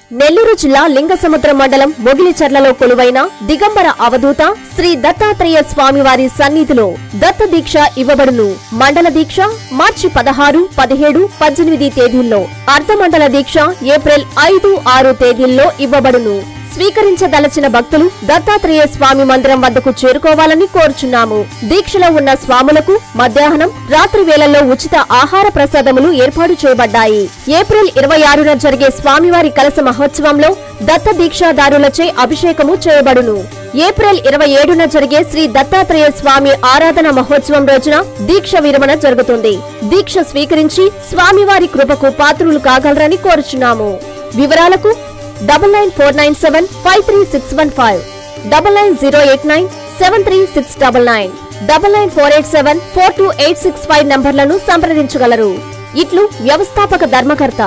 నెల్లూరు జిల్లా లింగసముద్ర మండలం మొగిలిచర్లలో కొలువైన దిగంబర అవధూత శ్రీ దత్తాత్రేయ స్వామివారి సన్నిధిలో దత్త దీక్ష ఇవ్వబడును మండల దీక్ష మార్చి పదహారు పదిహేడు పద్దెనిమిది తేదీల్లో అర్ధమండల దీక్ష ఏప్రిల్ ఐదు ఆరు తేదీల్లో ఇవ్వబడును స్వీకరించదలచిన భక్తులు దత్తాత్రేయ స్వామి మందిరం వద్దకు చేరుకోవాలని కోరుచున్నాము దీక్షలో ఉన్న స్వాములకు మధ్యాహ్నం రాత్రి వేళల్లో ఉచిత ఆహార ప్రసాదములు ఏర్పాటు చేయబడ్డాయి ఏప్రిల్ ఇరవై ఆరున జరిగే స్వామివారి కలస మహోత్సవంలో దత్త దీక్షాదారులచే అభిషేకము చేయబడును ఏప్రిల్ ఇరవై ఏడున జరిగే శ్రీ దత్తాత్రేయ స్వామి ఆరాధన మహోత్సవం రోజున దీక్ష విరమణ జరుగుతుంది దీక్ష స్వీకరించి స్వామివారి కృపకు పాత్రులు కాగలరని కోరుచున్నాము వివరాలకు double nine four nine seven five three six one five double nine zero eight nine seven three six double nine double nine four eight seven four two eight six five నంబర్లను సంప్రదించగలరు ఇట్లు వ్యవస్థాపక ధర్మకర్త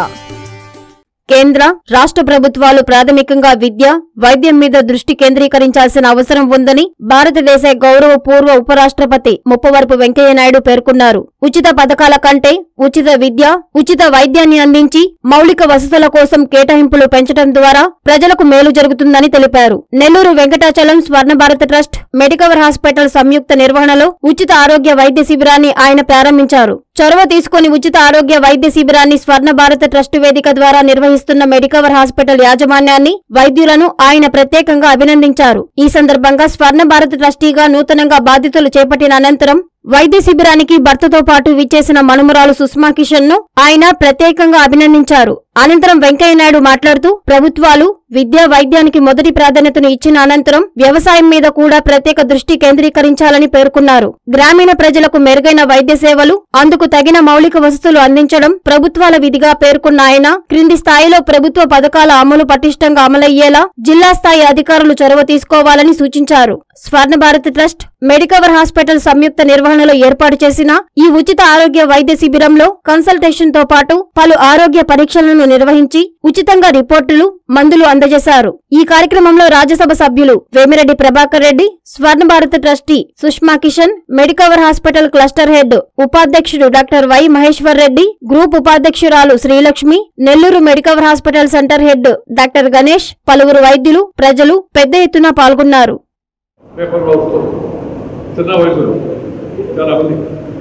కేంద్ర రాష్ట్ర ప్రభుత్వాలు ప్రాథమికంగా విద్య వైద్యం మీద దృష్టి కేంద్రీకరించాల్సిన అవసరం ఉందని భారతదేశ గౌరవ పూర్వ ఉపరాష్ట్రపతి ముప్పవరపు వెంకయ్యనాయుడు పేర్కొన్నారు ఉచిత పథకాల కంటే ఉచిత విద్య ఉచిత వైద్యాన్ని అందించి మౌలిక వసతుల కోసం కేటాయింపులు పెంచడం ద్వారా ప్రజలకు మేలు జరుగుతుందని తెలిపారు నెల్లూరు వెంకటాచలం స్వర్ణ భారత ట్రస్ట్ మెడికవర్ హాస్పిటల్ సంయుక్త నిర్వహణలో ఉచిత ఆరోగ్య వైద్య శిబిరాన్ని ఆయన ప్రారంభించారు చొరవ తీసుకుని ఉచిత ఆరోగ్య వైద్య శిబిరాన్ని స్వర్ణ భారత ట్రస్ట్ వేదిక ద్వారా నిర్వహిస్తున్న మెడికవర్ హాస్పిటల్ యాజమాన్యాన్ని వైద్యులను ఆయన ప్రత్యేకంగా అభినందించారు ఈ సందర్భంగా స్వర్ణ భారత ట్రస్టీగా నూతనంగా బాధ్యతలు చేపట్టిన అనంతరం వైద్య శిబిరానికి భర్తతో పాటు విచ్చేసిన మనుమరాలు సుష్మా కిషన్ ను ఆయన ప్రత్యేకంగా అభినందించారు అనంతరం వెంకయ్యనాయుడు మాట్లాడుతూ ప్రభుత్వాలు విద్యా వైద్యానికి మొదటి ప్రాధాన్యతను ఇచ్చిన అనంతరం వ్యవసాయం మీద కూడా ప్రత్యేక దృష్టి కేంద్రీకరించాలని పేర్కొన్నారు గ్రామీణ ప్రజలకు మెరుగైన వైద్య సేవలు అందుకు తగిన మౌలిక వసతులు అందించడం ప్రభుత్వాల విధిగా పేర్కొన్న ఆయన క్రింది స్థాయిలో ప్రభుత్వ పథకాల అమలు పటిష్టంగా అమలయ్యేలా జిల్లా స్థాయి అధికారులు చొరవ తీసుకోవాలని సూచించారు Swarna Bharat trust Medicover hospital సంయుక్త నిర్వహణలో ఏర్పాటు చేసిన ఈ ఉచిత ఆరోగ్య వైద్య శిబిరంలో కన్సల్టేషన్ తో పాటు పలు ఆరోగ్య పరీక్షలను నిర్వహించి ఉచితంగా రిపోర్టులు మందులు అందజేశారు ఈ కార్యక్రమంలో రాజ్యసభ సభ్యులు Vemireddy Prabhakar Reddy Swarna Bharat trustee Sushma Kishan Medicover hospital cluster head ఉపాధ్యక్షుడు doctor Y Maheshwar Reddy group ఉపాధ్యక్షురాలు Srilakshmi Nellore Medicover hospital centre head doctor Ganesh పలువురు వైద్యులు ప్రజలు పెద్ద ఎత్తున పాల్గొన్నారు పేపర్లో వస్తుంది చిన్న వయసులో చాలా మంది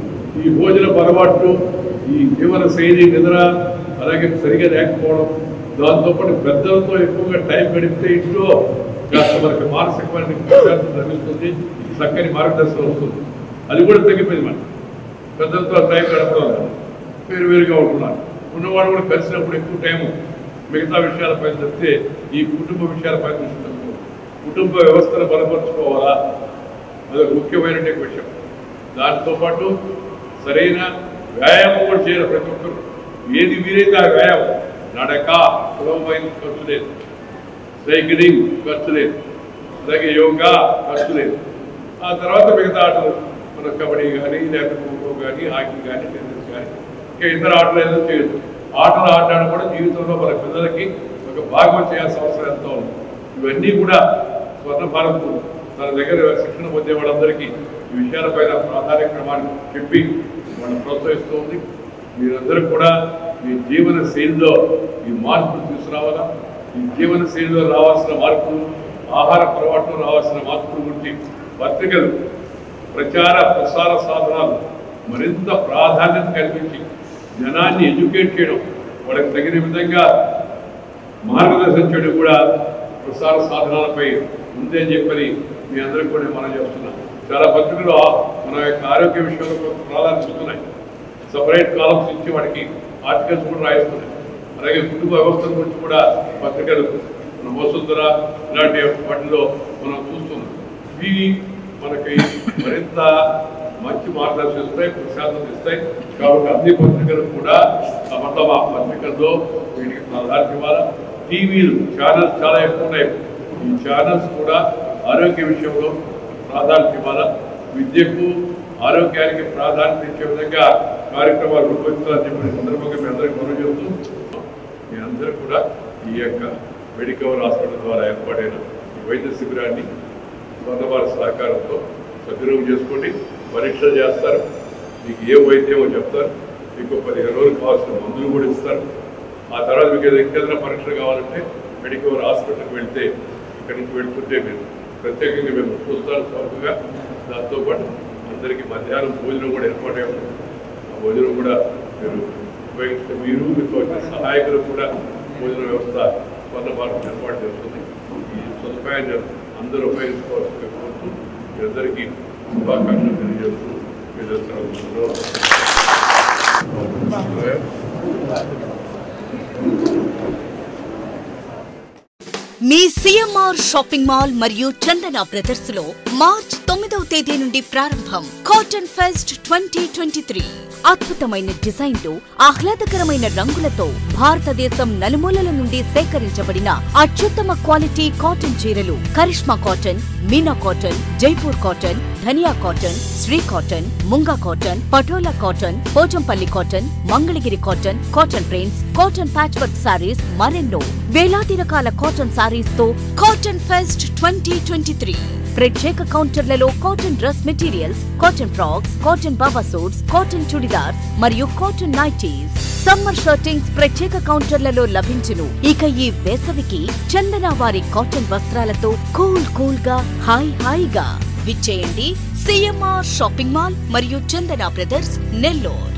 ఈ భోజన అలవాట్లు ఈ జీవన శైలి నిద్ర అలాగే సరిగా లేకపోవడం దాంతోపాటు పెద్దలతో ఎక్కువగా టైం గడిపితే ఇంట్లో కాస్త మనకి మానసికమైన ప్రశాంతత లభిస్తుంది చక్కని మార్గదర్శనం వస్తుంది అది కూడా తగ్గిపోయింది మనకి పెద్దలతో టైం గడపడం వల్ల వేరు వేరుగా ఉంటున్నారు ఉన్నవాడు కూడా కలిసినప్పుడు ఎక్కువ టైము మిగతా విషయాలపై చెప్తే ఈ కుటుంబ విషయాలపై దృష్టి పెట్టుకోవాలి. కుటుంబ వ్యవస్థను బలపరుచుకోవాలా అదొక ముఖ్యమైన విషయం దాంతో పాటు సరైన వ్యాయామం కూడా చేయాలి ప్రతి ఒక్కరు ఏది వీలైతే ఆ వ్యాయామం నడక సులభమైన ఖర్చు లేదు సైక్లింగ్ ఖర్చు లేదు అలాగే యోగా ఖర్చు లేదు ఆ తర్వాత మిగతా ఆటలు మన కబడ్డీ కానీ లేకపోతే ఖోఖో కానీ హాకీ కానీ టెన్నిస్ కానీ ఇంకా ఇతర ఆటలు ఏదో చేయొచ్చు ఆటలు ఆడడం కూడా జీవితంలో మన పిల్లలకి ఒక భాగం చేయాల్సిన అవసరం ఎంతో ఉంది ఇవన్నీ కూడా స్వర్ణ భారత్ తన దగ్గర శిక్షణ పొందే వాళ్ళందరికీ ఈ విషయాలపైన ప్రాధాన్యక్రమాన్ని చెప్పి వాళ్ళని ప్రోత్సహిస్తూ ఉంది మీరందరూ కూడా మీ జీవన శైలిలో ఈ మార్పులు తీసుకురావాలా ఈ జీవన శైలిలో రావాల్సిన మార్పులు ఆహార అలవాట్లో రావాల్సిన మార్పుల గురించి పత్రికలు ప్రచార ప్రసార సాధనాలు మరింత ప్రాధాన్యత కల్పించి జనాన్ని ఎడ్యుకేట్ చేయడం వాళ్ళకి తగిన విధంగా మార్గదర్శనం చేయడం కూడా ప్రసార సాధనాలపై ఉంది అని చెప్పని మీ అందరికీ కూడా మనం చేస్తున్నాం చాలా పత్రికలు ఆ- మన యొక్క ఆరోగ్య విషయంలో కొంత ప్రాధాన్యత ఇస్తున్నాయి సపరేట్ కాలమ్స్ ఇచ్చి వాడికి ఆర్టికల్స్ కూడా రాయిస్తున్నాయి అలాగే కుటుంబ వ్యవస్థల గురించి కూడా పత్రికలు మన వసుంధర ఇలాంటి వాటిలో మనం చూస్తున్నాం ఇవి మనకి మరింత మంచి మార్గదర్శనం ఇస్తాయి ప్రశాంతత ఇస్తాయి కాబట్టి అన్ని పత్రికలు కూడా తమ ఆ పత్రికల్లో వీటికి ప్రాధాన్యత ఇవ్వాలి టీవీలు ఛానల్స్ చాలా ఎక్కువ ఉన్నాయి ఈ ఛానల్స్ కూడా ఆరోగ్య విషయంలో ప్రాధాన్యత ఇవ్వాలా విద్యకు ఆరోగ్యానికి ప్రాధాన్యత ఇచ్చే విధంగా కార్యక్రమాలు రూపొందించాలని చెప్పిన సందర్భంగా మీ అందరికీ మనం చెబుతూ మీ అందరూ కూడా ఈ యొక్క మెడికవర్ హాస్పిటల్ ద్వారా ఏర్పాటైన ఈ వైద్య శిబిరాన్ని స్వర్ణవారి సహకారంతో సద్వినియోగం చేసుకోండి పరీక్షలు చేస్తారు మీకు ఏ వైద్యమో చెప్తారు మీకు పదిహేను రోజులు కావాల్సిన మందులు కూడా ఇస్తారు ఆ తర్వాత మీకు ఏదైనా ఇంకేదైనా పరీక్షలు కావాలంటే మెడికల్ హాస్పిటల్కి వెళ్తే ఇక్కడి నుంచి వెళ్తుంటే మీరు ప్రత్యేకంగా మేము చూస్తారు చౌకగా దాంతోపాటు అందరికీ మధ్యాహ్నం భోజనం కూడా ఏర్పాటు అయ్యి ఉంటుంది ఆ భోజనం కూడా మీరు ఉపయోగిస్తే మీరు మీకు వచ్చిన సహాయకులు కూడా భోజన వ్యవస్థ స్వర్ణభారతం ఏర్పాటు చేస్తుంది ఈ సదుపాయాన్ని అందరూ ఉపయోగించుకోవాల్సిందిగా కోరుతూ మీ అందరికీ శుభాకాంక్షలు తెలియజేస్తూ మీరు మీ సిఎంఆర్ షాపింగ్ మాల్ మరియు చందన బ్రదర్స్ లో మార్చ్ తొమ్మిదవ తేదీ నుండి ప్రారంభం cotton fest twenty twenty three అద్భుతమైన డిజైన్లు ఆహ్లాదకరమైన రంగులతో భారతదేశం నలుమూలల నుండి సేకరించబడిన అత్యుత్తమ క్వాలిటీ కాటన్ చీరలు Karishma cotton Meena cotton Jaipur cotton Dhaniya cotton Shri cotton Munga cotton Patola cotton Pochampally cotton Mangalagiri cotton cotton prints cotton patch work sarees మరెన్నో వేలాది రకాల కాటన్ సారీస్ తో cotton fest twenty twenty three ప్రత్యేక కౌంటర్లలో cotton dress materials cotton frocks cotton baba suits cotton churidars మరియు కాటన్ నైటీస్ సమ్మర్ షర్టింగ్స్ ప్రత్యేక కౌంటర్లలో లభించును ఇక ఈ వేసవికి చందన వారి కాటన్ వస్త్రాలతో కూల్ కూల్ గా హాయ్ హాయిగా విచ్చేయండి సిఎంఆర్ షాపింగ్ మాల్ మరియు చందన బ్రదర్స్ నెల్లూరు